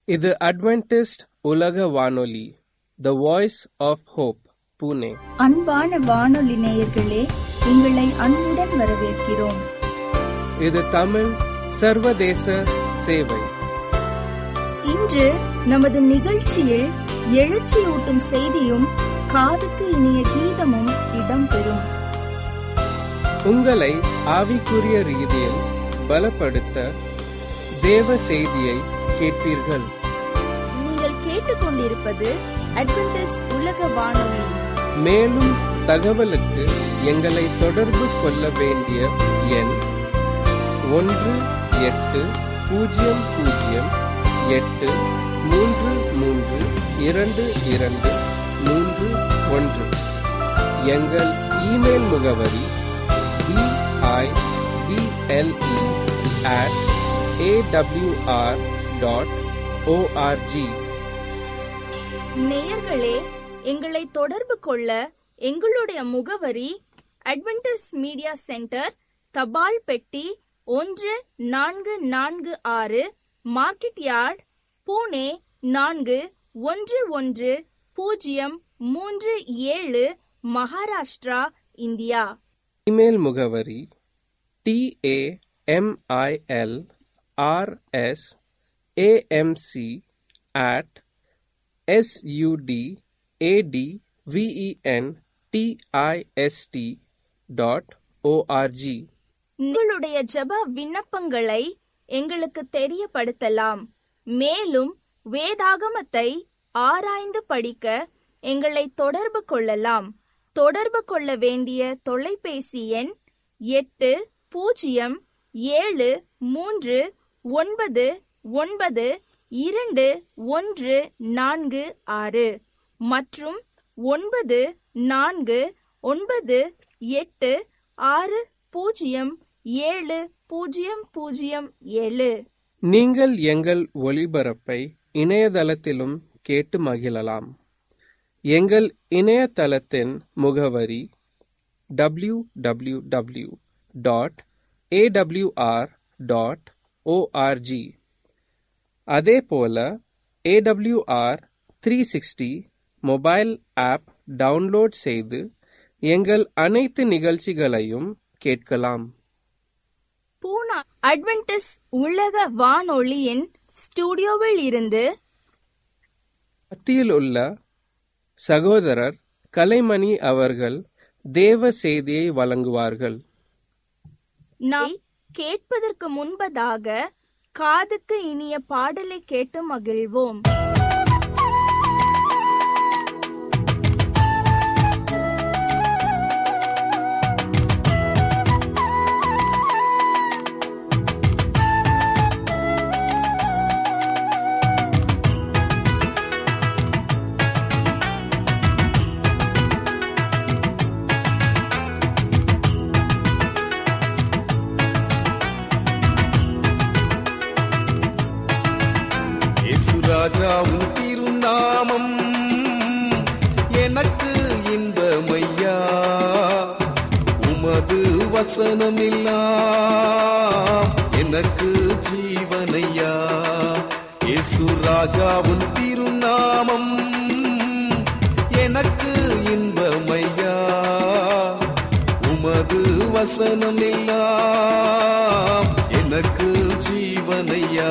இது அட்வென்டிஸ்ட் உலக வானொலி the voice of hope Pune அன்பான வானொலி நேயர்களே உங்களை அன்புடன் வரவேற்கிறோம் இது தமிழ் சர்வதேச சேவை இன்று நமது நிகழ்ச்சியில் எழுச்சியூட்டும் செய்தியும் காதுக்கு இனிய கீதமும் இடம்பெறும் உங்களை ஆவிக்குரிய ரீதியில் பலப்படுத்த தேவ செய்தியை கேட்பீர்கள் நீங்கள் கேட்டுக்கொண்டிருப்பது அட்வென்டிஸ் உலக வானொலி மேலும் தகவலுக்கு எங்களை தொடர்பு கொள்ள வேண்டிய எண் ஒன்று எட்டு பூஜ்ஜியம் பூஜ்ஜியம் எட்டு மூன்று மூன்று இரண்டு இரண்டு மூன்று ஒன்று எங்கள் இமெயில் முகவரி BIPLE at AWR dot ORG நேயர்களே எங்களை தொடர்பு கொள்ள எங்களுடைய முகவரி அட்வென்டிஸ் மீடியா சென்டர் தபால் பெட்டி ஒன்று நான்கு நான்கு ஆறு மார்க்கெட் யார்ட் பூனே நான்கு ஒன்று ஒன்று பூஜ்ஜியம் மூன்று ஏழு மகாராஷ்டிரா இந்தியா இமெயில் முகவரி TAMIL RS AMC at SUD AD VEN DIST dot ORG உங்களுடைய ஜெப விண்ணப்பங்களை எங்களுக்கு தெரியப்படுத்தலாம் மேலும் வேதாகமத்தை ஆராய்ந்து படிக்க எங்களை தொடர்பு கொள்ளலாம் தொடர்பு கொள்ள வேண்டிய தொலைபேசி எண் எட்டு பூஜ்ஜியம் ஏழு மூன்று ஒன்பது ஒன்பது இரண்டு ஒன்று நான்கு ஆறு மற்றும் ஒன்பது நான்கு ஒன்பது எட்டு ஆறு பூஜ்ஜியம் ஏழு பூஜ்ஜியம் பூஜ்ஜியம் ஏழு நீங்கள் எங்கள் ஒளிபரப்பை இணையதளத்திலும் கேட்டு மகிழலாம் எங்கள் இணையதளத்தின் முகவரி W W W dot AWR dot ORG அதே போல AWR three sixty mobile app download செய்து எங்கள் அனைத்து நிகழ்ச்சிகளையும் கேட்கலாம் பூனா அட்வென்டிஸ் உலக வானொலியின் ஸ்டுடியோவில் இருந்து மத்தியில் உள்ள சகோதரர் கலைமணி அவர்கள் தேவ செய்தியை வழங்குவார்கள் நாம் கேட்பதற்கு முன்பதாக காதுக்கு இனிய பாடலை கேட்டு மகிழ்வோம் இயேசுராஜா உன் திருநாமம் எனக்கு இன்பமையா உமது வசனமில்லா எனக்கு ஜீவனையா இயேசுராஜா உன் திருநாமம் எனக்கு இன்பமையா உமது வசனமில்லா எனக்கு ஜீவனையா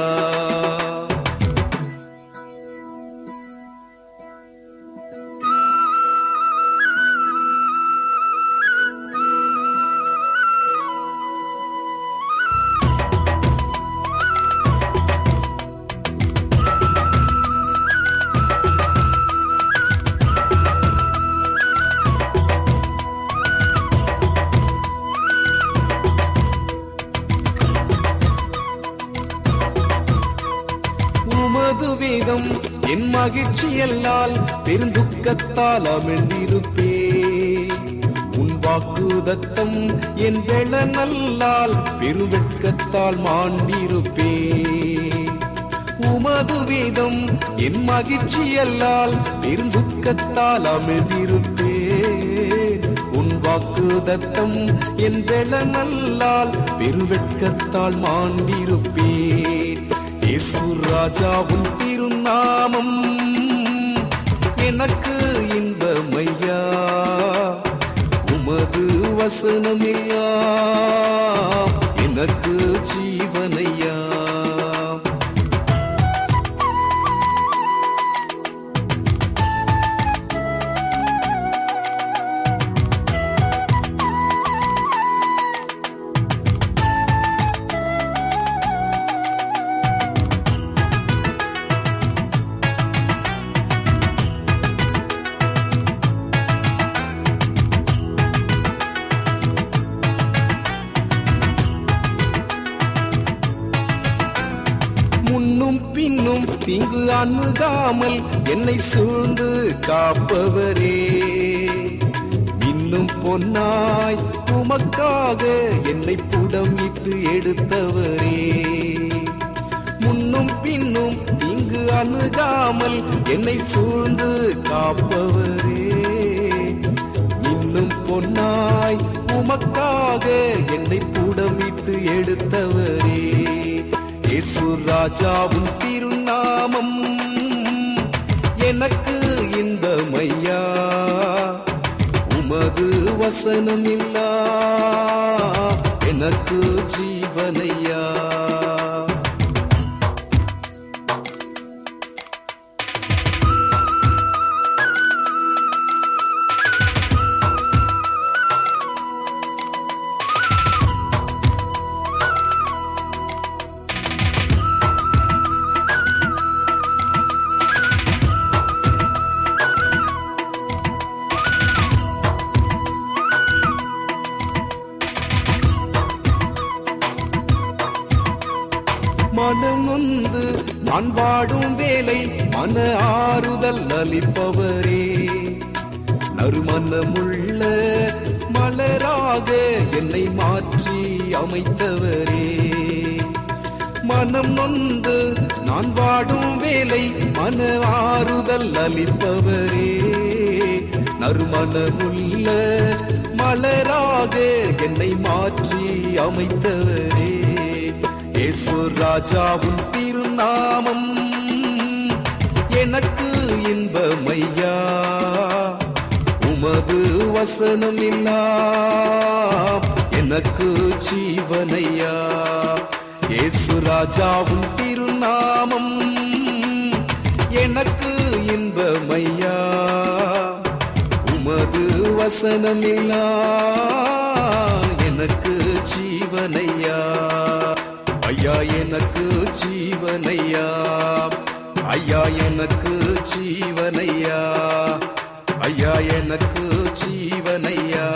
உமது வேதம் என் மகிழ்ச்சி எல்லால் பெருந்துக்கத்தால் அமிழ்ந்திருப்பே உன் வாக்குதத்தம் என் வெள நல்லால் பெருவெட்கத்தால் மாண்டிருப்பே உமது வேதம் என் மகிழ்ச்சி எல்லால் பெருந்துக்கத்தால் அமிழ்ந்திருப்பேன் உன் வாக்குதத்தம் என் வெள நல்லால் பெருவெட்கத்தால் மாண்டிருப்பேன் இயேசு ராஜாவும் திருநாமம் எனக்கு இன்பமையா உமது வசனமையா எனக்கு ஜீவனையா முன்னும் பின்னும் தீங்கு அணுகாமல் என்னை சூழ்ந்து காப்பவரே இன்னும் பொன்னாய் உமக்காக என்னை புடம் இட்டு எடுத்தவரே முன்னும் பின்னும் தீங்கு அணுகாமல் என்னை சூழ்ந்து காப்பவரே இன்னும் பொன்னாய் உமக்காக என்னை புடமிட்டு எடுத்தவரே இயேசு ராஜாவும் திருநாமம் எனக்கு இன்பமையா உமது வசனம் இல்லா எனக்கு ஜீவனையா மனம் நொந்து நான் வாடும் வேலை மன ஆறுதல் அளிப்பவரே நறுமணமுள்ள மலராக என்னை மாற்றி அமைத்தவரே மனம் நொந்து நான் வாடும் வேலை மன ஆறுதல் அளிப்பவரே நறுமணமுள்ள மலராக என்னை மாற்றி அமைத்தவரே இயேசு ராஜாவும் திருநாமம் எனக்கு இன்பமையா உமது வசனம் இல்லா எனக்கு ஜீவனையா இயேசு ராஜாவும் திருநாமம் எனக்கு இன்பமையா உமது வசனம் இல்லா எனக்கு ஜீவனையா ஐயா எனக்கு ஜீவனையா ஐயா எனக்கு ஜீவனையா ஐயா எனக்கு ஜீவனையா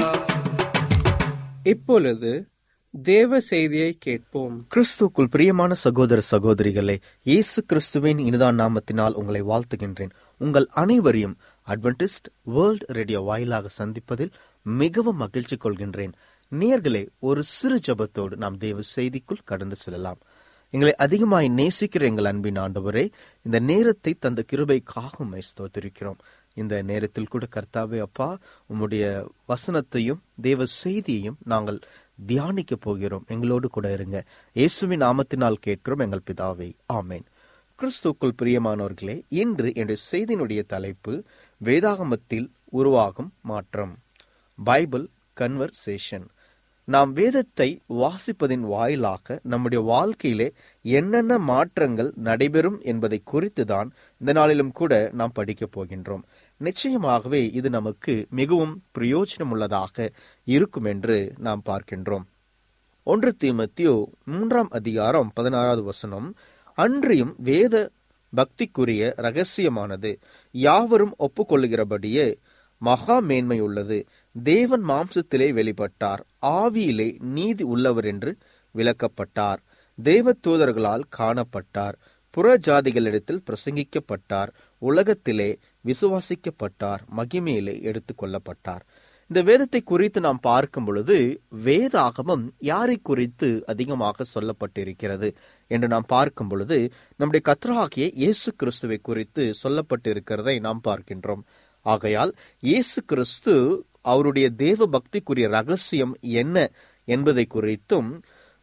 இப்பொழுது தேவ செய்தியை கேட்போம் கிறிஸ்துக்குள் பிரியமான சகோதர சகோதரிகளே இயேசு கிறிஸ்துவின் இனிதான் நாமத்தினால் உங்களை வாழ்த்துகின்றேன் உங்கள் அனைவரையும் அட்வென்டிஸ்ட் வேர்ல்ட் ரேடியோ வாயிலாக சந்திப்பதில் மிகவும் மகிழ்ச்சி கொள்கின்றேன் நேர்களே ஒரு சிறு ஜபத்தோடு நாம் தேவ செய்திக்குள் கடந்து செல்லலாம் எங்களை அதிகமாய் நேசிக்கிற எங்கள் அன்பின் ஆண்டவரே இந்த நேரத்தை தந்த கிருபைக்காக உம்மை ஸ்தோத்திரிக்கிறோம் இந்த நேரத்தில் கூட கர்த்தாவே அப்பா உம்முடைய வசனத்தையும் தேவ செய்தியையும் நாங்கள் தியானிக்க போகிறோம் எங்களோடு கூட இருங்க இயேசுவின் நாமத்தினால் கேட்கிறோம் எங்கள் பிதாவே ஆமேன் கிறிஸ்துக்குள் பிரியமானவர்களே இன்று என்னுடைய செய்தியினுடைய தலைப்பு வேதாகமத்தில் உருவாகும் மாற்றம் பைபிள் கன்வர்சேஷன் நாம் வேதத்தை வாசிப்பதின் வாயிலாக நம்முடைய வாழ்க்கையிலே என்னென்ன மாற்றங்கள் நடைபெறும் என்பதை குறித்து தான் இந்த நாளிலும் கூட நாம் படிக்கப் போகின்றோம் நிச்சயமாகவே இது நமக்கு மிகவும் பிரயோஜனமுள்ளதாக இருக்கும் என்று நாம் பார்க்கின்றோம் ஒன்று தீமத்தியோ மூன்றாம் அதிகாரம் பதினாறாவது வசனம் அன்றியும் வேத பக்திக்குரிய ரகசியமானது யாவரும் ஒப்புக்கொள்ளுகிறபடியே மகா மேன்மையுள்ளது தேவன் மாம்சத்திலே வெளிப்பட்டார் ஆவியிலே நீதி உள்ளவர் என்று விளக்கப்பட்டார் தேவ தூதர்களால் காணப்பட்டார் புற ஜாதிகளிடத்தில் பிரசங்கிக்கப்பட்டார் உலகத்திலே விசுவாசிக்கப்பட்டார் மகிமையிலே எடுத்துக் கொள்ளப்பட்டார் இந்த வேதத்தை குறித்து நாம் பார்க்கும் பொழுது வேதாகமம் யாரை குறித்து அதிகமாக சொல்லப்பட்டிருக்கிறது என்று நாம் பார்க்கும் பொழுது நம்முடைய கத்ராகிய இயேசு கிறிஸ்துவை குறித்து சொல்லப்பட்டிருக்கிறதை நாம் பார்க்கின்றோம் ஆகையால் இயேசு கிறிஸ்து அவருடைய தேவ பக்திக்குரிய ரகசியம் என்ன என்பதை குறித்தும்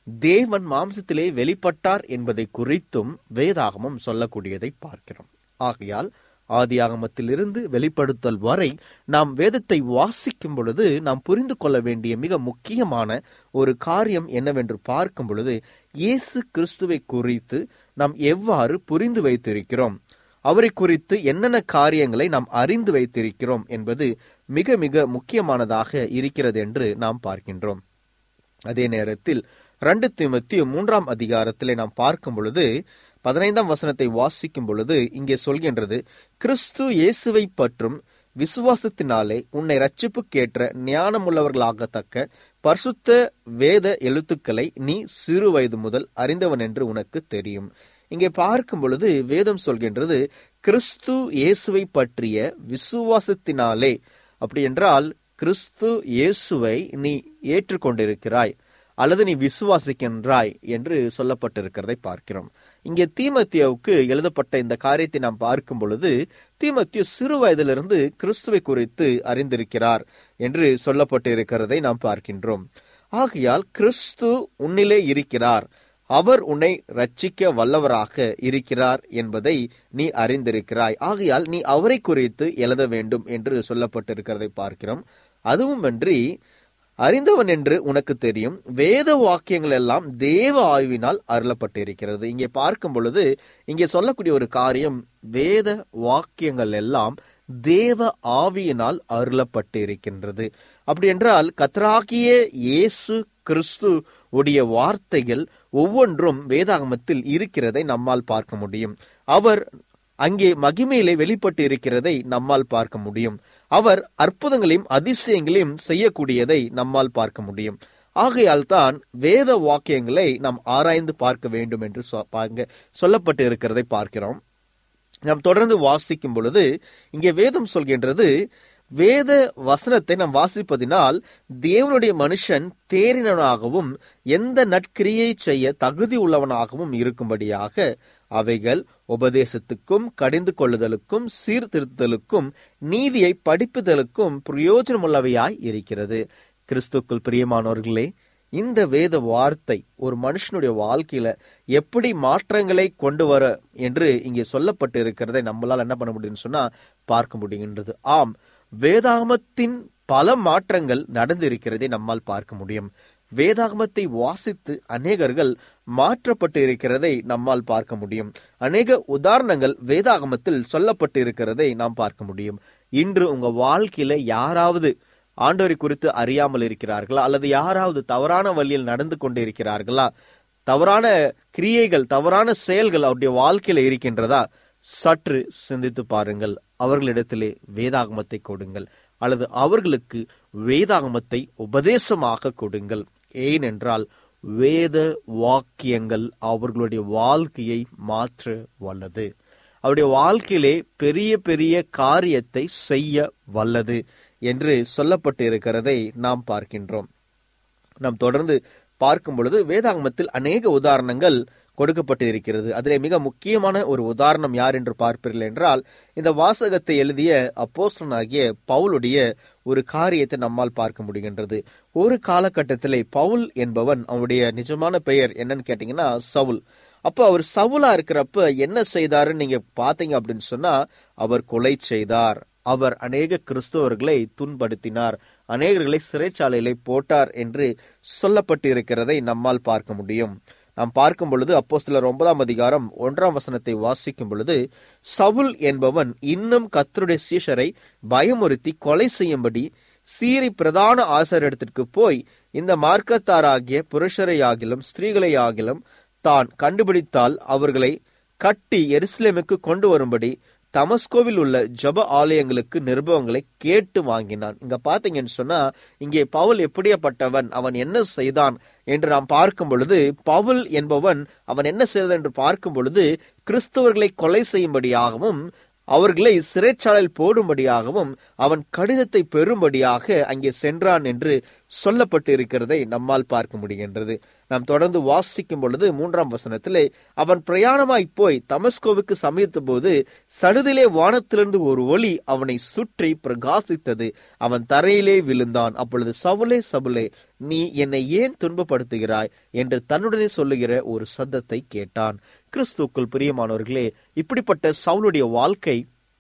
தேவன் மாம்சத்திலே வெளிப்பட்டார் என்பதை குறித்தும் வேதாகமம் சொல்லக்கூடியதை பார்க்கிறோம் ஆகையால் ஆதியாகமத்திலிருந்து வெளிப்படுத்தல் வரை நாம் வேதத்தை வாசிக்கும் பொழுது நாம் புரிந்து கொள்ள வேண்டிய மிக முக்கியமான ஒரு காரியம் என்னவென்று பார்க்கும் பொழுது இயேசு கிறிஸ்துவை குறித்து நாம் எவ்வாறு புரிந்து வைத்திருக்கிறோம் அவரை குறித்து என்னென்ன காரியங்களை நாம் அறிந்து வைத்திருக்கிறோம் என்பது மிக மிக முக்கியமானதாக இருக்கிறது என்று நாம் பார்க்கின்றோம் அதே நேரத்தில் ரெண்டு திமுத்தி மூன்றாம் அதிகாரத்திலே நாம் பார்க்கும் பொழுது பதினைந்தாம் வசனத்தை வாசிக்கும் பொழுது இங்கே சொல்கின்றது கிறிஸ்து இயேசுவை பற்றும் விசுவாசத்தினாலே உன்னை ரட்சிப்புக்கேற்ற ஞானமுள்ளவர்களாகத்தக்க பரிசுத்த வேத எழுத்துக்களை நீ சிறு வயது முதல் அறிந்தவன் என்று உனக்கு தெரியும் இங்கே பார்க்கும் பொழுது வேதம் சொல்கின்றது கிறிஸ்து இயேசுவை பற்றிய விசுவாசத்தினாலே அப்படி என்றால் கிறிஸ்து இயேசுவை நீ ஏற்றுக்கொண்டிருக்கிறாய் அல்லது நீ விசுவாசிக்கின்றாய் என்று சொல்லப்பட்டிருக்கிறதை பார்க்கிறோம் இங்கே தீமத்தியவுக்கு எழுதப்பட்ட இந்த காரியத்தை நாம் பார்க்கும் பொழுது தீமத்திய சிறு வயதிலிருந்து கிறிஸ்துவை குறித்து அறிந்திருக்கிறார் என்று சொல்லப்பட்டு இருக்கிறதை நாம் பார்க்கின்றோம் ஆகையால் கிறிஸ்து உன்னிலே இருக்கிறார் அவர் உன்னை ரட்சிக்க வல்லவராக இருக்கிறார் என்பதை நீ அறிந்திருக்கிறாய் ஆகையால் நீ அவரை குறித்து எழுத வேண்டும் என்று சொல்லப்பட்டிருக்கிறதை பார்க்கிறோம் அதுவுமன்றி அறிந்தவன் என்று உனக்கு தெரியும் வேத வாக்கியங்கள் எல்லாம் தேவ ஆய்வினால் அருளப்பட்டிருக்கிறது இங்கே பார்க்கும் பொழுது இங்கே சொல்லக்கூடிய ஒரு காரியம் வேத வாக்கியங்கள் எல்லாம் தேவ ஆவியினால் அருளப்பட்டு இருக்கின்றது அப்படி என்றால் கத்ராகிய இயேசு கிறிஸ்து உடைய வார்த்தைகள் ஒவ்வொன்றும் வேதாகமத்தில் இருக்கிறதை நம்மால் பார்க்க முடியும் அவர் அங்கே மகிமையிலே வெளிப்பட்டு இருக்கிறதை நம்மால் பார்க்க முடியும் அவர் அற்புதங்களையும் அதிசயங்களையும் செய்யக்கூடியதை நம்மால் பார்க்க முடியும் ஆகையால் தான் வேத வாக்கியங்களை நாம் ஆராய்ந்து பார்க்க வேண்டும் என்று சொல்லப்பட்டு இருக்கிறதை பார்க்கிறோம் நாம் தொடர்ந்து வாசிக்கும் பொழுது இங்கே வேதம் சொல்கின்றது வேத வசனத்தை நாம் வாசிப்பதினால் தேவனுடைய மனுஷன் தேறினவனாகவும் எந்த நட்கிரியை செய்ய தகுதி உள்ளவனாகவும் இருக்கும்படியாக அவைகள் உபதேசத்துக்கும் கடிந்து கொள்ளுதலுக்கும் சீர்திருத்தலுக்கும் நீதியை படிப்புதலுக்கும் பிரயோஜனமுள்ளவையாய் இருக்கிறது கிறிஸ்துக்குள் பிரியமானவர்களே இந்த வேத வார்த்தை ஒரு மனுஷனுடைய வாழ்க்கையில எப்படி மாற்றங்களை கொண்டு வர என்று இங்கே சொல்லப்பட்டு இருக்கிறதை நம்மளால் என்ன பண்ண முடியும்னு சொன்னா பார்க்க முடிகின்றது ஆம் வேதாகமத்தின் பல மாற்றங்கள் நடந்திருக்கிறதை நம்மால் பார்க்க முடியும் வேதாகமத்தை வாசித்து அநேகர்கள் மாற்றப்பட்டு இருக்கிறதை நம்மால் பார்க்க முடியும் அநேக உதாரணங்கள் வேதாகமத்தில் சொல்லப்பட்டு இருக்கிறதை நாம் பார்க்க முடியும் இன்று உங்க வாழ்க்கையில யாராவது ஆண்டோரை குறித்து அறியாமல் இருக்கிறார்களா அல்லது யாராவது தவறான வழியில் நடந்து கொண்டு இருக்கிறார்களா தவறான கிரியைகள் தவறான செயல்கள் அவருடைய வாழ்க்கையில இருக்கின்றதா சற்று சிந்தித்து பாருங்கள் அவர்களிடத்திலே வேதாகமத்தை கொடுங்கள் அல்லது அவர்களுக்கு வேதாகமத்தை உபதேசமாக கொடுங்கள் ஏனென்றால் வேத வாக்கியங்கள் அவர்களுடைய வாழ்க்கையை மாற்ற வல்லது அவருடைய வாழ்க்கையிலே பெரிய பெரிய காரியத்தை செய்ய வல்லது என்று சொல்லப்பட்டு இருக்கிறதை நாம் பார்க்கின்றோம் நாம் தொடர்ந்து பார்க்கும் பொழுது வேதாகமத்தில் அநேக உதாரணங்கள் கொடுக்கப்பட்டு இருக்கிறது அதிலே மிக முக்கியமான ஒரு உதாரணம் யார் என்று பார்ப்பீர்கள் என்றால் இந்த வாசகத்தை எழுதிய அப்போஸ்டனாகிய பவுலுடைய ஒரு காரியத்தை நம்மால் பார்க்க முடிகின்றது ஒரு காலகட்டத்திலே பவுல் என்பவன் அவனுடைய நிஜமான பெயர் என்னன்னு கேட்டீங்கன்னா சவுல் அப்ப அவர் சவுலா இருக்கிறப்ப என்ன செய்தாருன்னு நீங்க பாத்தீங்க அப்படின்னு சொன்னா அவர் கொலை செய்தார் அவர் அநேக கிறிஸ்தவர்களை துன்படுத்தினார் அநேகர்களை சிறைச்சாலையிலே போட்டார் என்று சொல்லப்பட்டு இருக்கிறதை நம்மால் பார்க்க முடியும் நாம் பார்க்கும் பொழுது அப்போ சிலர் ஒன்பதாம் அதிகாரம் ஒன்றாம் வசனத்தை வாசிக்கும் பொழுது சவுல் என்பவன் இன்னும் கத்தருடைய சீஷரை பயமுறுத்தி கொலை செய்யும்படி சீரி பிரதான ஆசிரியத்திற்கு போய் இந்த மார்க்கத்தாராகிய புருஷரை ஆகிலும் ஸ்திரீகளை ஆகிலும் தான் கண்டுபிடித்தால் அவர்களை கட்டி எருசலேமுக்கு கொண்டு வரும்படி தமஸ்கோவில் உள்ள ஜப ஆலயங்களுக்கு நிருபவங்களை கேட்டு வாங்கினான் இங்க பாத்தீங்கன்னு சொன்னா இங்கே பவுல் எப்படியாப்பட்டவன் அவன் என்ன செய்தான் என்று நாம் பார்க்கும் பொழுது பவுல் என்பவன் அவன் என்ன செய்தான் என்று பார்க்கும் பொழுது கிறிஸ்தவர்களை கொலை செய்யும்படியாகவும் அவர்களை சிறைச்சாலையில் போடும்படியாகவும் அவன் கடிதத்தை பெறும்படியாக அங்கே சென்றான் என்று சொல்லப்பட்டு இருக்கிறதை நம்மால் பார்க்க முடிகின்றது நாம் தொடர்ந்து வாசிக்கும் பொழுது மூன்றாம் வசனத்திலே அவன் பிரயாணமாய் போய் தமஸ்கோவுக்கு சமீபத்த போது சடுதிலே வானத்திலிருந்து ஒரு ஒளி அவனை சுற்றி பிரகாசித்தது அவன் தரையிலே விழுந்தான் அப்பொழுது சவுலே சவுலே நீ என்னை ஏன் துன்பப்படுத்துகிறாய் என்று தன்னுடனே சொல்லுகிற ஒரு சத்தத்தை கேட்டான் கிறிஸ்துக்குள் பிரியமானவர்களே இப்படிப்பட்ட சவுலுடைய வாழ்க்கை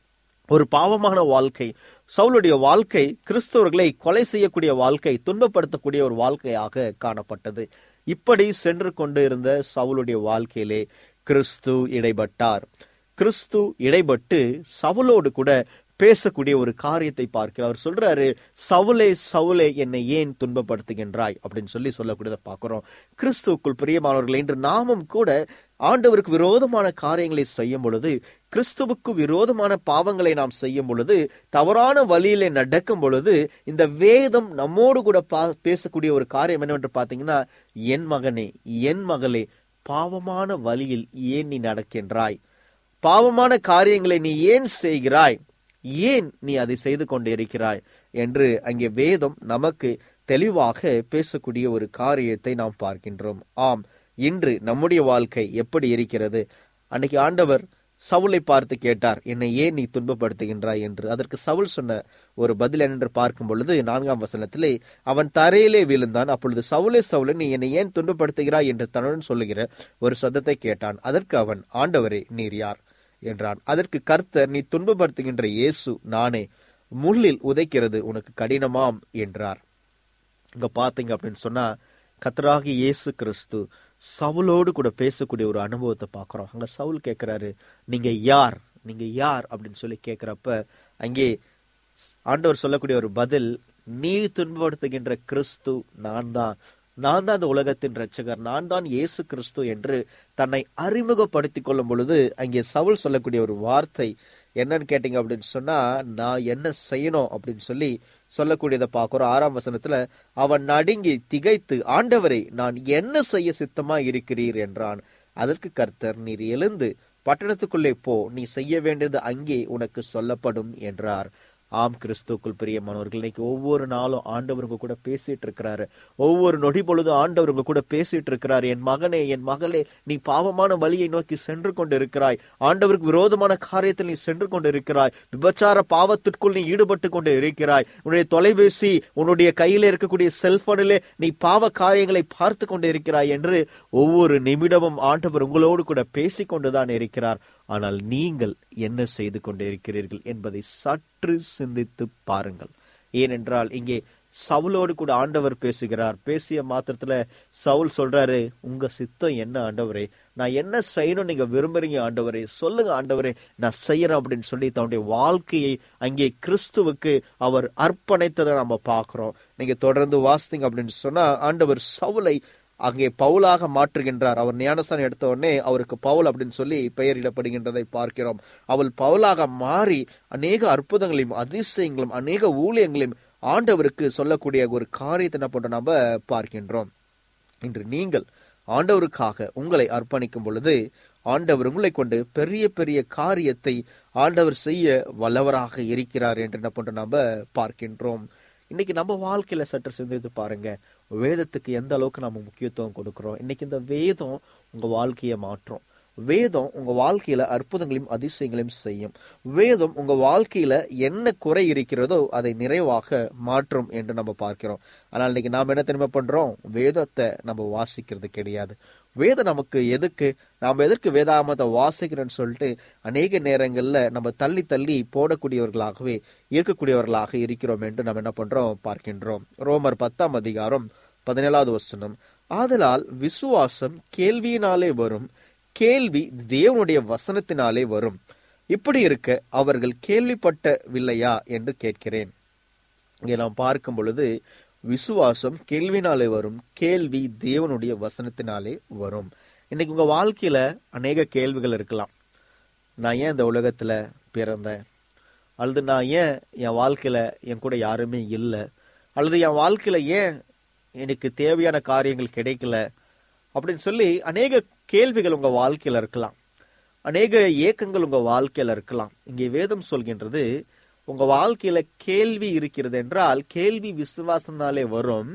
ஒரு பாவமான வாழ்க்கை சவுலுடைய வாழ்க்கை கிறிஸ்தவர்களை கொலை செய்யக்கூடிய வாழ்க்கை துன்பப்படுத்தக்கூடிய ஒரு வாழ்க்கையாக காணப்பட்டது இப்படி சென்று கொண்டு இருந்த சவுலுடைய வாழ்க்கையிலே கிறிஸ்து இடைப்பட்டார் கிறிஸ்து இடைப்பட்டு சவுலோடு கூட பேசக்கூடிய ஒரு காரியத்தை பார்க்கிறார் அவர் சொல்றாரு சவுலே சவுலே என்னை ஏன் துன்பப்படுத்துகின்றாய் அப்படின்னு சொல்லி சொல்லக்கூடியதை பார்க்கிறோம் கிறிஸ்துக்குள் பிரியமானவர்கள் இன்று நாமும் கூட ஆண்டவருக்கு விரோதமான காரியங்களை செய்யும் பொழுது கிறிஸ்துவுக்கு விரோதமான பாவங்களை நாம் செய்யும் பொழுது தவறான வழியிலே நடக்கும் பொழுது இந்த வேதம் நம்மோடு கூட பா- பேசக்கூடிய ஒரு காரியம் என்னவென்று பார்த்தீங்கன்னா என் மகனே என் மகளே பாவமான வழியில் ஏன் நீ நடக்கின்றாய் பாவமான காரியங்களை நீ ஏன் செய்கிறாய் ஏன் நீ அதை செய்து கொண்டிருக்கிறாய் என்று அங்கே வேதம் நமக்கு தெளிவாக பேசக்கூடிய ஒரு காரியத்தை நாம் பார்க்கின்றோம் ஆம் இன்று நம்முடைய வாழ்க்கை எப்படி இருக்கிறது அன்னைக்கு ஆண்டவர் சவுலை பார்த்து கேட்டார் என்னை ஏன் நீ துன்பப்படுத்துகின்றாய் என்று அதற்கு சவுல் சொன்ன ஒரு பதில் என்னென்று பார்க்கும் பொழுது நான்காம் வசனத்திலே அவன் தரையிலே விழுந்தான் அப்பொழுது சவுலே சவுலே நீ என்னை ஏன் துன்பப்படுத்துகிறாய் என்று தன்னுடன் சொல்லுகிற ஒரு சத்தத்தை கேட்டான் அதற்கு அவன் ஆண்டவரே நீர் யார் என்றான் அதற்கு கர்த்தர் நீ துன்பப்படுத்துகின்ற இயேசு நானே முள்ளில் உதைக்கிறது உனக்கு கடினமாம் என்றார் இங்க பாத்தீங்க அப்படின்னு சொன்னா கத்தராகி இயேசு கிறிஸ்து சவுலோடு கூட பேசக்கூடிய ஒரு அனுபவத்தை பார்க்கிறோம் அங்க சவுல் கேட்கிறாரு நீங்க யார் நீங்க யார் அப்படின்னு சொல்லி கேட்கிறப்ப அங்கே ஆண்டவர் சொல்லக்கூடிய ஒரு பதில் நீ துன்பப்படுத்துகின்ற கிறிஸ்து நான் தான் நான் தான் அந்த உலகத்தின் ரட்சகர் நான் தான் இயேசு கிறிஸ்து என்று தன்னை அறிமுகப்படுத்திக் கொள்ளும் பொழுது அங்கே சவுல் சொல்லக்கூடிய ஒரு வார்த்தை என்னன்னு கேட்டீங்க அப்படின்னு சொன்னா நான் என்ன செய்யணும் அப்படின்னு சொல்லி சொல்லக்கூடியதை பார்க்கிறோம் ஆறாம் வசனத்துல அவன் நடுங்கி திகைத்து ஆண்டவரை நான் என்ன செய்ய சித்தமா இருக்கிறீர் என்றான் அதற்கு கர்த்தர் நீர் எழுந்து பட்டணத்துக்குள்ளே போ நீ செய்ய வேண்டியது அங்கே உனக்கு சொல்லப்படும் என்றார் ஆம் கிறிஸ்துக்குள் பிரியமானவர்கள் இன்னைக்கு ஒவ்வொரு நாளும் ஆண்டவர் உங்க கூட பேசிட்டு இருக்கிறாரு ஒவ்வொரு நொடி பொழுது ஆண்டவர் உங்க கூட பேசிட்டு இருக்கிறாரு என் மகனே என் மகளே நீ பாவமான வழியை நோக்கி சென்று கொண்டு இருக்கிறாய் ஆண்டவருக்கு விரோதமான காரியத்தில் நீ சென்று கொண்டு இருக்கிறாய் விபச்சார பாவத்திற்குள் நீ ஈடுபட்டு கொண்டு இருக்கிறாய் உன்னுடைய தொலைபேசி உன்னுடைய கையில இருக்கக்கூடிய செல்போனிலே நீ பாவ காரியங்களை பார்த்து கொண்டு இருக்கிறாய் என்று ஒவ்வொரு நிமிடமும் ஆண்டவர் உங்களோடு கூட பேசிக் கொண்டுதான் இருக்கிறார் ஆனால் நீங்கள் என்ன செய்து கொண்டிருக்கிறீர்கள் என்பதை சற்று சிந்தித்து பாருங்கள் ஏனென்றால் இங்கே சவுலோடு கூட ஆண்டவர் பேசுகிறார் பேசிய மாத்திரத்துல சவுல் சொல்றாரு உங்க சித்தம் என்ன ஆண்டவரே நான் என்ன செய்யணும் நீங்க விரும்புறீங்க ஆண்டவரே சொல்லுங்க ஆண்டவரே நான் செய்யறேன் அப்படின்னு சொல்லி தன்னுடைய வாழ்க்கையை அங்கே கிறிஸ்துவுக்கு அவர் அர்ப்பணித்ததை நம்ம பார்க்கிறோம் நீங்க தொடர்ந்து வாசித்தீங்க அப்படின்னு சொன்னா ஆண்டவர் சவுலை அங்கே பவுலாக மாற்றுகின்றார் அவர் ஞானஸ்தானம் எடுத்த உடனே அவருக்கு பவுல் அப்படின்னு சொல்லி பெயரிடப்படுகின்றதை பார்க்கிறோம் அவள் பவுலாக மாறி அநேக அற்புதங்களையும் அதிசயங்களும் அநேக ஊழியங்களையும் ஆண்டவருக்கு சொல்லக்கூடிய ஒரு காரியத்தை என்ன பண்றோம் நாம பார்க்கின்றோம் இன்று நீங்கள் ஆண்டவருக்காக உங்களை அர்ப்பணிக்கும் பொழுது ஆண்டவர் உங்களை கொண்டு பெரிய பெரிய காரியத்தை ஆண்டவர் செய்ய வல்லவராக இருக்கிறார் என்று என்ன பண்றோம் நாம பார்க்கின்றோம் இன்னைக்கு நம்ம வாழ்க்கையில சற்று சிந்தித்து பாருங்க வேதத்துக்கு எந்த அளவுக்கு நம்ம முக்கியத்துவம் கொடுக்கிறோம் இன்னைக்கு இந்த வேதம் உங்க வாழ்க்கையை மாற்றும் வேதம் உங்க வாழ்க்கையில அற்புதங்களையும் அதிசயங்களையும் செய்யும் வேதம் உங்க வாழ்க்கையில என்ன குறை இருக்கிறதோ அதை நிறைவாக மாற்றும் என்று நம்ம பார்க்கிறோம் ஆனால் இன்னைக்கு நாம் என்ன தெரியுமா பண்றோம் வேதத்தை நம்ம வாசிக்கிறது கிடையாது வேதம் நமக்கு எதுக்கு நாம் எதற்கு வேதாமத்தை வாசிக்கிறோம்னு சொல்லிட்டு அநேக நேரங்கள்ல நம்ம தள்ளி தள்ளி போடக்கூடியவர்களாகவே இருக்கக்கூடியவர்களாக இருக்கிறோம் என்று நம்ம என்ன பண்றோம் பார்க்கின்றோம் ரோமர் பத்தாம் அதிகாரம் பதினேழாவது வசனம் ஆதலால் விசுவாசம் கேள்வியினாலே வரும் கேள்வி தேவனுடைய வசனத்தினாலே வரும் இப்படி இருக்க அவர்கள் கேள்விப்பட்டவில்லையா என்று கேட்கிறேன் இங்கே நாம் பார்க்கும் பொழுது விசுவாசம் கேள்வினாலே வரும் கேள்வி தேவனுடைய வசனத்தினாலே வரும் இன்னைக்கு உங்க வாழ்க்கையில அநேக கேள்விகள் இருக்கலாம் நான் ஏன் இந்த உலகத்துல பிறந்தேன் அல்லது நான் ஏன் என் வாழ்க்கையில என் கூட யாருமே இல்லை அல்லது என் வாழ்க்கையில ஏன் எனக்கு தேவையான காரியங்கள் கிடைக்கல அப்படின்னு சொல்லி அநேக கேள்விகள் உங்க வாழ்க்கையில இருக்கலாம் அநேக ஏக்கங்கள் உங்க வாழ்க்கையில இருக்கலாம் இங்கே வேதம் சொல்கின்றது உங்க வாழ்க்கையில கேள்வி இருக்கிறது என்றால் கேள்வி விசுவாசத்தினாலே வரும்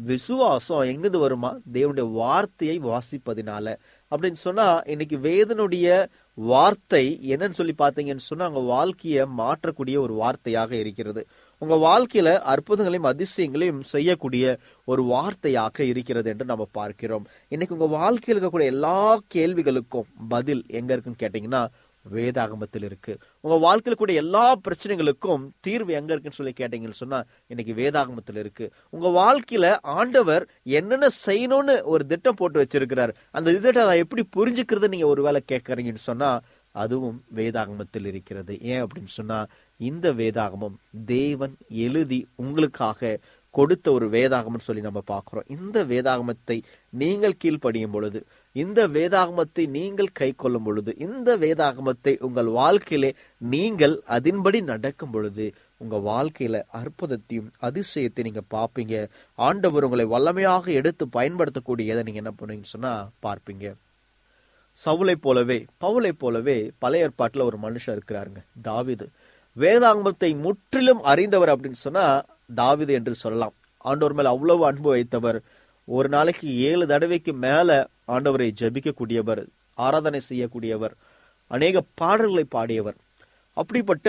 விசுவாசம் எங்கிருந்து வருமா தேவனுடைய வார்த்தையை வாசிப்பதினால அப்படின்னு சொன்னா இன்னைக்கு வேதனுடைய வார்த்தை என்னன்னு சொல்லி பாத்தீங்கன்னு சொன்னா உங்க வாழ்க்கையை மாற்றக்கூடிய ஒரு வார்த்தையாக இருக்கிறது உங்க வாழ்க்கையில அற்புதங்களையும் அதிசயங்களையும் செய்யக்கூடிய ஒரு வார்த்தையாக இருக்கிறது என்று நம்ம பார்க்கிறோம் இன்னைக்கு உங்க வாழ்க்கையில் இருக்கக்கூடிய எல்லா கேள்விகளுக்கும் பதில் எங்க இருக்குன்னு கேட்டீங்கன்னா வேதாகமத்தில் இருக்கு உங்க வாழ்க்கையில் கூட எல்லா பிரச்சனைகளுக்கும் தீர்வு எங்க இருக்குன்னு சொல்லி கேட்டீங்கன்னு சொன்னா இன்னைக்கு வேதாகமத்தில் இருக்கு உங்க வாழ்க்கையில ஆண்டவர் என்னென்ன செய்யணும்னு ஒரு திட்டம் போட்டு வச்சிருக்கிறார் அந்த திட்டத்தை நான் எப்படி புரிஞ்சுக்கிறது நீங்க ஒருவேளை கேட்கறீங்கன்னு சொன்னா அதுவும் வேதாகமத்தில் இருக்கிறது ஏன் அப்படின்னு சொன்னா இந்த வேதாகமம் தேவன் எழுதி உங்களுக்காக கொடுத்த ஒரு வேதாகம்னு சொல்லி நம்ம பார்க்கிறோம் இந்த வேதாகமத்தை நீங்கள் கீழ்ப்படியும் பொழுது இந்த வேதாகமத்தை நீங்கள் கை கொள்ளும் பொழுது இந்த வேதாகமத்தை உங்கள் வாழ்க்கையிலே நீங்கள் அதன்படி நடக்கும் பொழுது உங்க வாழ்க்கையில அற்புதத்தையும் அதிசயத்தை நீங்க பார்ப்பீங்க ஆண்டவர் உங்களை வல்லமையாக எடுத்து பயன்படுத்தக்கூடியதை நீங்க என்ன பண்ணுவீங்கன்னு சொன்னா பார்ப்பீங்க சவுலை போலவே பவுலை போலவே பழைய ஏற்பாட்டுல ஒரு மனுஷன் இருக்கிறாருங்க தாவிது வேதாங்கமத்தை முற்றிலும் அறிந்தவர் அப்படின்னு சொன்னா தாவிது என்று சொல்லலாம் ஆண்டவர் மேல அவ்வளவு அன்பு வைத்தவர் ஒரு நாளைக்கு ஏழு தடவைக்கு மேல ஆண்டவரை ஜபிக்கக்கூடியவர் ஆராதனை செய்யக்கூடியவர் அநேக பாடல்களை பாடியவர் அப்படிப்பட்ட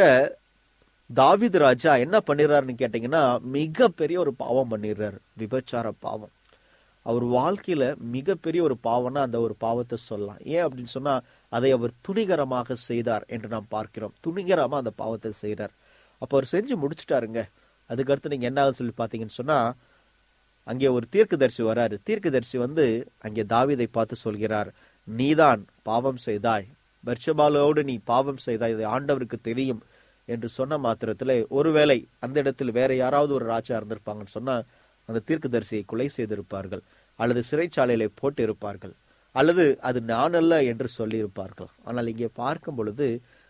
தாவிது ராஜா என்ன பண்ணிடுறாருன்னு கேட்டீங்கன்னா மிகப்பெரிய ஒரு பாவம் பண்ணிடுறாரு விபச்சார பாவம் அவர் வாழ்க்கையில மிகப்பெரிய ஒரு பாவம்னா அந்த ஒரு பாவத்தை சொல்லலாம் ஏன் அப்படின்னு சொன்னா அதை அவர் துணிகரமாக செய்தார் என்று நாம் பார்க்கிறோம் துணிகரமா அந்த பாவத்தை செய்தார் அப்ப அவர் செஞ்சு முடிச்சுட்டாருங்க அதுக்கடுத்து நீங்க என்ன ஆகுதுன்னு சொல்லி பாத்தீங்கன்னு சொன்னா அங்கே ஒரு தீர்க்கதரிசி வராரு தீர்க்கதரிசி வந்து அங்கே தாவீதை பார்த்து சொல்கிறார் நீதான் பாவம் செய்தாய் பர்ஷபாலோடு நீ பாவம் செய்தாய் இது ஆண்டவருக்கு தெரியும் என்று சொன்ன மாத்திரத்திலே ஒருவேளை அந்த இடத்தில் வேற யாராவது ஒரு ராஜா இருந்திருப்பாங்கன்னு சொன்னா அந்த தீர்க்கதரிசியை கொலை செய்திருப்பார்கள் அல்லது சிறைச்சாலையிலே போட்டு இருப்பார்கள் அல்லது அது நான் அல்ல என்று சொல்லி இருப்பார்கள் ஆனால் இங்கே பார்க்கும் பொழுது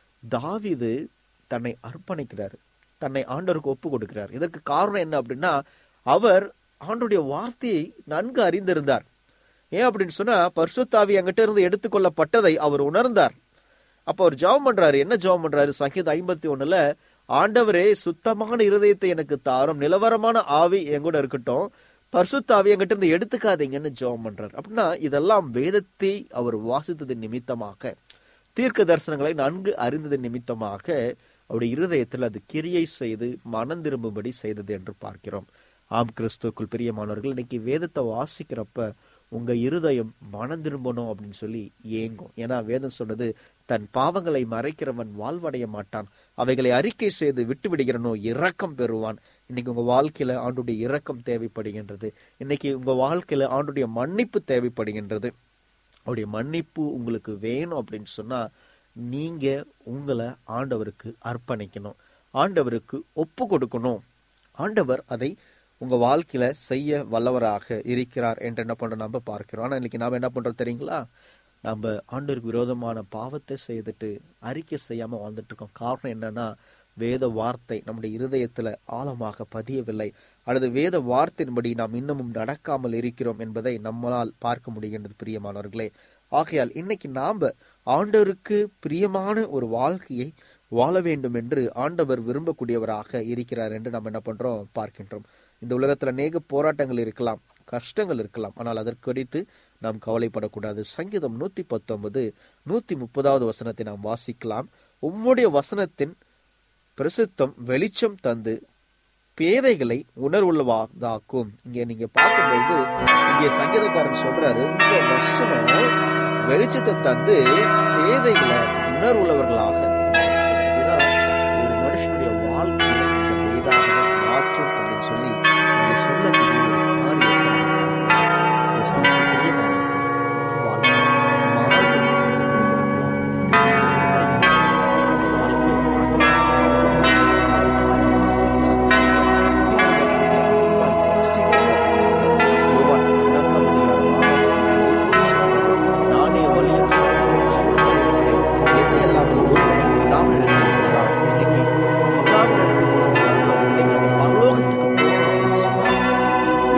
தாவீது தன்னை அர்ப்பணிக்கிறார் தன்னை ஆண்டவருக்கு ஒப்பு கொடுக்கிறார் இதற்கு காரணம் என்ன அப்படின்னா அவர் ஆண்டுடைய வார்த்தையை நன்கு அறிந்திருந்தார் ஏன் அப்படின்னு சொன்னா பர்சுத்தாவி அங்கிட்ட இருந்து எடுத்துக்கொள்ளப்பட்டதை அவர் உணர்ந்தார் அப்ப அவர் ஜெபம் பண்றாரு என்ன ஜெபம் பண்றாரு சங்கீதம் ஐம்பத்தி ஒண்ணுல ஆண்டவரே சுத்தமான இருதயத்தை எனக்கு தாரும் நிலவரமான ஆவி என் கூட இருக்கட்டும் பர்சுத்தாவி என்கிட்ட இருந்து எடுத்துக்காதீங்கன்னு ஜெபம் பண்றாரு அப்படின்னா இதெல்லாம் வேதத்தை அவர் வாசித்தது நிமித்தமாக தீர்க்க தரிசனங்களை நன்கு அறிந்தது நிமித்தமாக அவருடைய இருதயத்தில் அது கிரியை செய்து மனம் திரும்பும்படி செய்தது என்று பார்க்கிறோம் ஆம் கிறிஸ்துக்குள் பிரியமானவர்கள் இன்னைக்கு வேதத்தை வாசிக்கிறப்ப உங்க இருதயம் மனம் திரும்பணும் அப்படின்னு சொல்லி ஏங்கும் ஏன்னா வேதம் சொன்னது தன் பாவங்களை மறைக்கிறவன் வாழ்வடைய மாட்டான் அவைகளை அறிக்கை செய்து விட்டு விடுகிறனோ இரக்கம் பெறுவான் இன்னைக்கு உங்க வாழ்க்கையில ஆண்டுடைய இரக்கம் தேவைப்படுகின்றது இன்னைக்கு உங்க வாழ்க்கையில ஆண்டுடைய மன்னிப்பு தேவைப்படுகின்றது அவருடைய மன்னிப்பு உங்களுக்கு வேணும் அப்படின்னு சொன்னா நீங்க உங்களை ஆண்டவருக்கு அர்ப்பணிக்கணும் ஆண்டவருக்கு ஒப்பு கொடுக்கணும் ஆண்டவர் அதை உங்க வாழ்க்கையில செய்ய வல்லவராக இருக்கிறார் என்று என்ன பண்றோம் நம்ம பார்க்கிறோம் ஆனா இன்னைக்கு நாம என்ன பண்றோம் தெரியுங்களா நம்ம ஆண்டவருக்கு விரோதமான பாவத்தை செய்துட்டு அறிக்கை செய்யாம வாழ்ந்துட்டு இருக்கோம் காரணம் என்னன்னா வேத வார்த்தை நம்முடைய இருதயத்துல ஆழமாக பதியவில்லை அல்லது வேத வார்த்தையின்படி நாம் இன்னமும் நடக்காமல் இருக்கிறோம் என்பதை நம்மளால் பார்க்க முடிகின்றது பிரியமானவர்களே ஆகையால் இன்னைக்கு நாம ஆண்டவருக்கு பிரியமான ஒரு வாழ்க்கையை வாழ வேண்டும் என்று ஆண்டவர் விரும்பக்கூடியவராக இருக்கிறார் என்று நாம் என்ன பண்றோம் பார்க்கின்றோம் இந்த உலகத்துல அநேக போராட்டங்கள் இருக்கலாம் கஷ்டங்கள் இருக்கலாம் ஆனால் அதற்கு குறித்து நாம் கவலைப்படக்கூடாது சங்கீதம் நூத்தி பத்தொன்பது நூத்தி முப்பதாவது வசனத்தை நாம் வாசிக்கலாம் உம்முடைய வசனத்தின் பிரசித்தம் வெளிச்சம் தந்து பேதைகளை உணர்வுள்ளவாதாக்கும் இங்க நீங்க பார்க்கும்போது இங்கே சங்கீதக்காரன் சொல்றாரு உங்க வசனம் வெளிச்சத்தை தந்து பேதைகளை உணர்வுள்ளவர்களாக அப்படின்னா, ஒரு மனுஷனுடைய வாழ்க்கையை இந்த வேதாகமம் மாற்றும் அப்படின்னு சொல்லி இங்கே சொல்லக்கூடிய ஒரு காரியத்தை கிறிஸ்துவுக்கு பிரியமானவர்களே, உங்க வாழ்க்கை மாறணும் என்று நானே வழியும் சத்தியமும் ஜீவனுமாய் இருக்கிறேன். என்னை அல்லாமல் ஒருவனும் பிதாவினிடத்தில் போகிறான். இன்னைக்கு பிதாவினிடத்தில் போகிறான். இன்னைக்கு நம்ம பரலோகத்துக்கு போகணும் அப்படின்னு சொன்னா,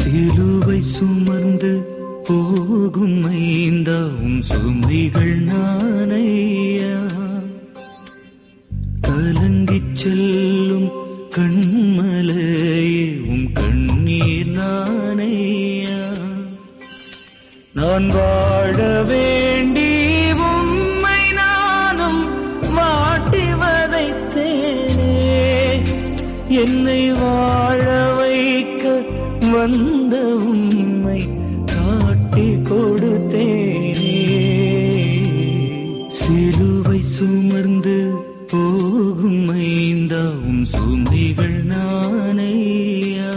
சிலுவை சுமர்ந்து போகும் ஐந்தாவும் சுமைகள் நானையா கலங்கிச் செல்லும் கண்மலையே உம் கண்ணீர் நானையா நான் வாழ வேண்டி உம்மை நானும் வாட்டி வதைத்தேனே என்னை வாழ வைக்க வந்த உம்மை காட்டி கொடுத்தேனே சிலுவை சுமர்ந்து போகும் ஐந்தாவும் சுமைகள் நானையா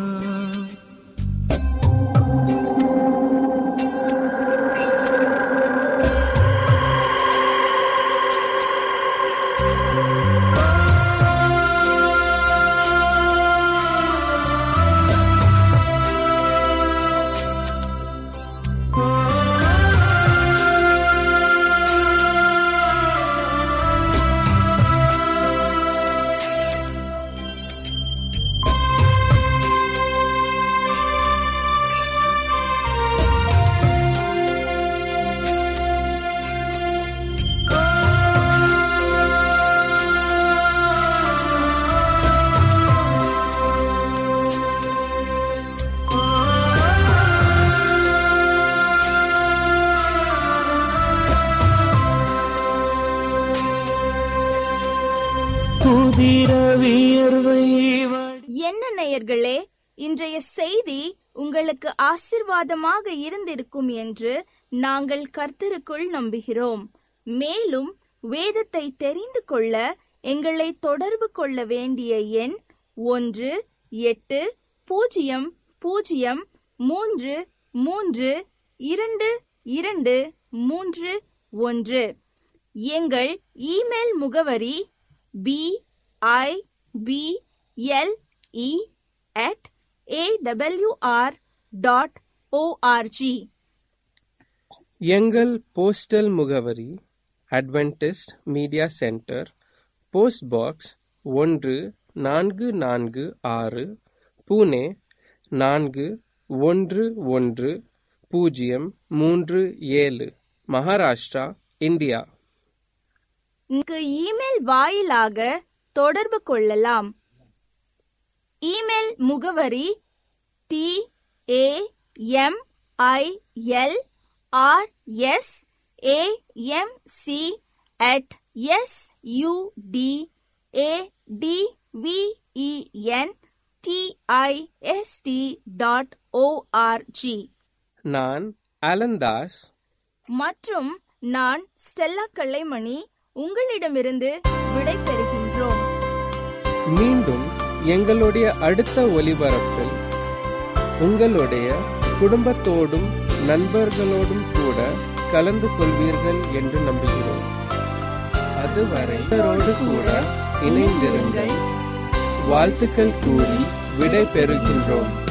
புதிர வியர்வை வடி- என்ன நேயர்களே இன்றைய செய்தி உங்களுக்கு ஆசிர்வாதமாக இருந்திருக்கும் என்று நாங்கள் கர்த்தருக்குள் நம்புகிறோம் மேலும் வேதத்தை தெரிந்து கொள்ள எங்களை தொடர்பு கொள்ள வேண்டிய எண் ஒன்று எட்டு பூஜ்ஜியம் பூஜ்ஜியம் மூன்று மூன்று இரண்டு இரண்டு மூன்று ஒன்று எங்கள் இமெயில் முகவரி B I P L E at AWR dot ORG எங்கள் போஸ்டல் முகவரி Adventist media centre post box ஒன்று நான்கு நான்கு ஆறு புனே நான்கு ஒன்று ஒன்று பூஜ்ஜியம் மூன்று ஏழு மகாராஷ்டிரா இந்தியா இங்கு இமெயில் வாயிலாக தொடர்பு கொள்ளலாம் இமெயில் முகவரி T A M I L R S A M C at S U D A D V E N D I S T dot ORG நான் அலந்தாஸ் மற்றும் நான் ஸ்டெல்லா கல்லைமணி உங்களிடமிருந்து விடை பெறுகின்றோம் மீண்டும் எங்களுடைய அடுத்த ஒலிபரப்பில் உங்களுடைய குடும்பத்தோடும் நண்பர்களோடும் கூட கலந்து கொள்வீர்கள் என்று நம்புகிறோம் அதுவரை இவரோடு கூட இணைந்திருங்கள் வாழ்த்துக்கள் கூறி விடை பெறுகின்றோம்